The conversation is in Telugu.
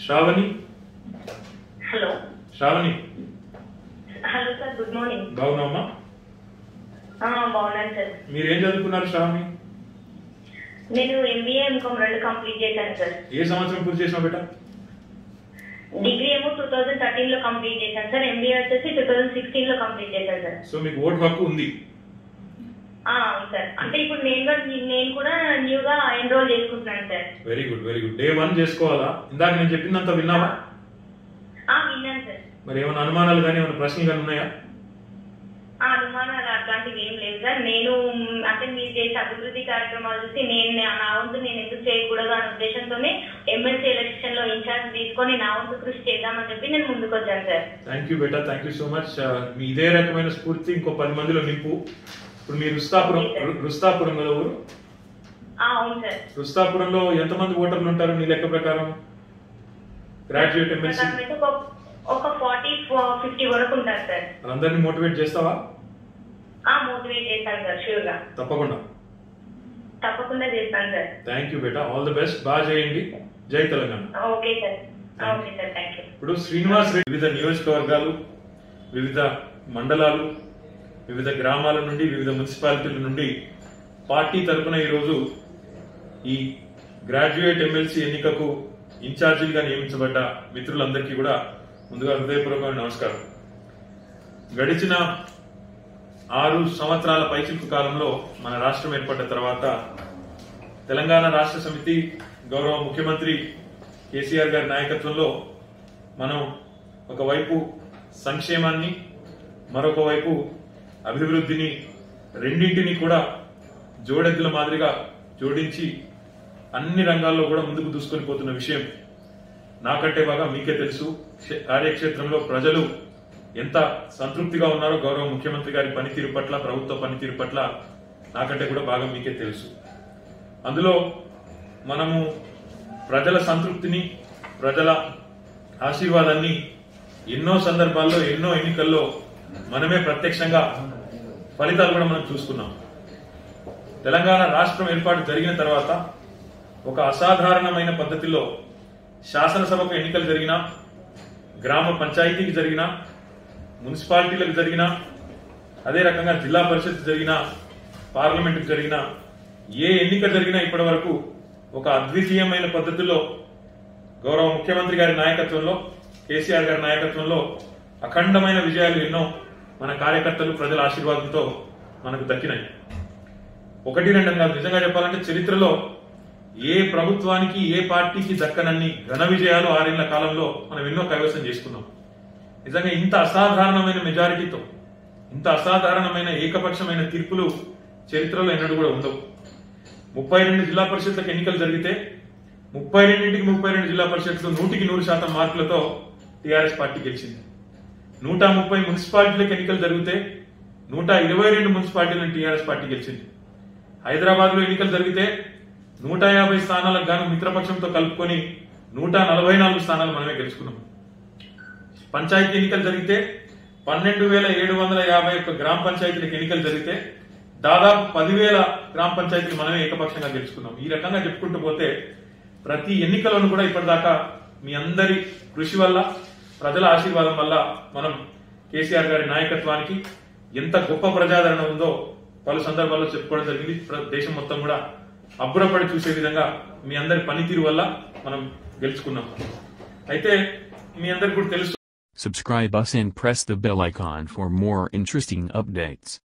Shravani hello Sravani hello sir good morning బాగున్నావమ్మా ఆ, బాగున్నాను సార్ మీరు ఏం చదువుకున్నారు శ్రావణి నేను ఎంబీఏ ఎంకామ్ రెండు కంప్లీట్ చేశాను సార్ ఏ సంవత్సరం పూర్తి చేసినావు బేట డిగ్రీ ఏమో టూ థౌజండ్ థర్టీన్ లో కంప్లీట్ చేశాను సార్ ఎంబీఏ వచ్చేసి టూ థౌజండ్ సిక్స్టీన్ లో కంప్లీట్ చేశాను సార్ సో మీకు ఓటు హక్కు ఉంది ఆ, అవును సార్ అంటే ఇప్పుడు నేను కూడా నేను కూడా న్యూగా ఎన్రోల్ చేసుకుంటున్నాను sir very good very good day one చేసుకోవాలా ఇందాక నేను చెప్పిందంతా విన్నావా ఆ, విన్నాను సార్ మరి ఏమైనా అనుమానాలు కానీ ఏమైనా ప్రశ్నలు కానీ ఉన్నాయా ఆ అనుమానాలు అట్లాంటివి ఏం లేదు సార్ నేను మ్, అంటే మీరు చేసే అభివృద్ధి కార్యక్రమాలు చూసి నేను నా నా వంతు నేను ఎందుకు చేయకూడదు అనే ఉద్దేశంతోనే ఎమ్మెల్సీ ఎలక్షన్ లో ఇన్ఛార్జ్ తీసుకొని నా వంతు కృషి చేద్దామని చెప్పి నేను ముందుకు వచ్చాను సార్ థ్యాంక్ యూ బేటా థ్యాంక్ యూ సో మచ్ మీ ఇదే రకమైన స్ఫూర్తి ఇంకో పది మందిలో నింపు ఇప్పుడు మీ రుస్తాపురం రు- రుస్తాపురం కదా ఊరు ఆ, అవును సార్ రుస్తాపురంలో ఎంతమంది ఓటర్లు ఉంటారు నీ లెక్క ప్రకారం గ్రాడ్యుయేట్ ఎమ్మెల్సీ ప్రకారం అయితే ఒక- ఒక ఫార్టీ ఫిఫ్టీ వరకు ఉంటారు సార్ అందరినీ మోటివేట్ చేస్తావా ఆ మోటివేట్ చేస్తాను సార్ షూర్ గా తప్పకుండా తప్పకుండా చేస్తాను సార్ థ్యాంక్ యూ బేటా ఆల్ ది బెస్ట్ బాగా చేయండి జై Telangana okay sir okay sir thank you ఇప్పుడు శ్రీనివాస్ రెడ్డి వివిధ నియోజకవర్గాలు వివిధ మండలాలు వివిధ గ్రామాల నుండి వివిధ మున్సిపాలిటీల నుండి పార్టీ తరపున ఈరోజు ఈ గ్రాడ్యుయేట్ ఎమ్మెల్సీ ఎన్నికకు ఇన్ఛార్జీలుగా నియమించబడ్డ మిత్రులందరికీ కూడా ముందుగా హృదయపూర్వకమైన నమస్కారం గడిచిన ఆరు సంవత్సరాల పైచిలుకు కాలంలో మన రాష్ట్రం ఏర్పడ్డ తర్వాత తెలంగాణ రాష్ట్ర సమితి గౌరవ ముఖ్యమంత్రి కేసీఆర్ గారి నాయకత్వంలో మనం ఒకవైపు సంక్షేమాన్ని మరొక వైపు అభివృద్ధిని రెండింటిని కూడా జోడెద్దుల మాదిరిగా జోడించి అన్ని రంగాల్లో కూడా ముందుకు దూసుకొని పోతున్న విషయం నాకంటే బాగా మీకే తెలుసు క్షే- కార్యక్షేత్రంలో ప్రజలు ఎంత సంతృప్తిగా ఉన్నారో గౌరవ ముఖ్యమంత్రి గారి పనితీరు పట్ల ప్రభుత్వ పనితీరు పట్ల నాకంటే కూడా బాగా మీకే తెలుసు అందులో మనము ప్రజల సంతృప్తిని ప్రజల ఆశీర్వాదాన్ని ఎన్నో సందర్భాల్లో ఎన్నో ఎన్నికల్లో మనమే ప్రత్యక్షంగా ఫలితాలు కూడా మనం చూసుకున్నాం తెలంగాణ రాష్ట్రం ఏర్పాటు జరిగిన తర్వాత ఒక అసాధారణమైన పద్ధతిలో శాసనసభకు ఎన్నికలు జరిగినా గ్రామ పంచాయతీకి జరిగినా మున్సిపాలిటీలకు జరిగినా అదే రకంగా జిల్లా పరిషత్ జరిగినా పార్లమెంటుకు జరిగినా ఏ ఎన్నిక జరిగినా ఇప్పటి వరకు ఒక అద్వితీయమైన పద్ధతిలో గౌరవ ముఖ్యమంత్రి గారి నాయకత్వంలో కేసీఆర్ గారి నాయకత్వంలో అఖండమైన విజయాలు ఎన్నో మన కార్యకర్తలు ప్రజల ఆశీర్వాదంతో మనకు దక్కినాయి ఒకటి రెండు కాదు నిజంగా చెప్పాలంటే చరిత్రలో ఏ ప్రభుత్వానికి ఏ పార్టీకి దక్కనన్ని ఘన విజయాలు ఆరేళ్ల కాలంలో మనం ఎన్నో కైవసం చేసుకున్నాం నిజంగా ఇంత అసాధారణమైన మెజారిటీతో ఇంత అసాధారణమైన ఏకపక్షమైన తీర్పులు చరిత్రలో ఎన్నడూ కూడా ఉండవు ముప్పై రెండు జిల్లా పరిషత్లకు ఎన్నికలు జరిగితే ముప్పై రెండింటికి ముప్పై రెండు జిల్లా పరిషత్లు నూటికి నూరు శాతం మార్కులతో టీఆర్ఎస్ పార్టీ గెలిచింది నూట ముప్పై మున్సిపాలిటీలకు ఎన్నికలు జరిగితే నూట ఇరవై రెండు మున్సిపాలిటీలను టీఆర్ఎస్ పార్టీ గెలిచింది హైదరాబాద్ లో ఎన్నికలు జరిగితే నూట యాభై స్థానాలకు గాను మిత్రపక్షంతో కలుపుకొని నూట నలభై నాలుగు స్థానాలు మనమే గెలుచుకున్నాం పంచాయతీ ఎన్నికలు జరిగితే పన్నెండు వేల ఏడు వందల యాభై ఒక్క గ్రామ పంచాయతీలకు ఎన్నికలు జరిగితే దాదాపు పదివేల గ్రామ పంచాయతీలు మనమే ఏకపక్షంగా గెలుచుకున్నాం ఈ రకంగా చెప్పుకుంటూ పోతే ప్రతి ఎన్నికలను కూడా ఇప్పటిదాకా మీ అందరి కృషి వల్ల ప్రజల ఆశీర్వాదం వల్ల మనం కేసీఆర్ గారి నాయకత్వానికి ఎంత గొప్ప ప్రజాదరణ ఉందో పలు సందర్భాల్లో చెప్పుకోవడం జరిగింది ప్ర- దేశం మొత్తం కూడా అబ్బురపడి చూసే విధంగా మీ అందరి పనితీరు వల్ల మనం గెలుచుకున్నాం అయితే మీ అందరికి కూడా తెలుసు Subscribe us and press the bell icon for more interesting updates.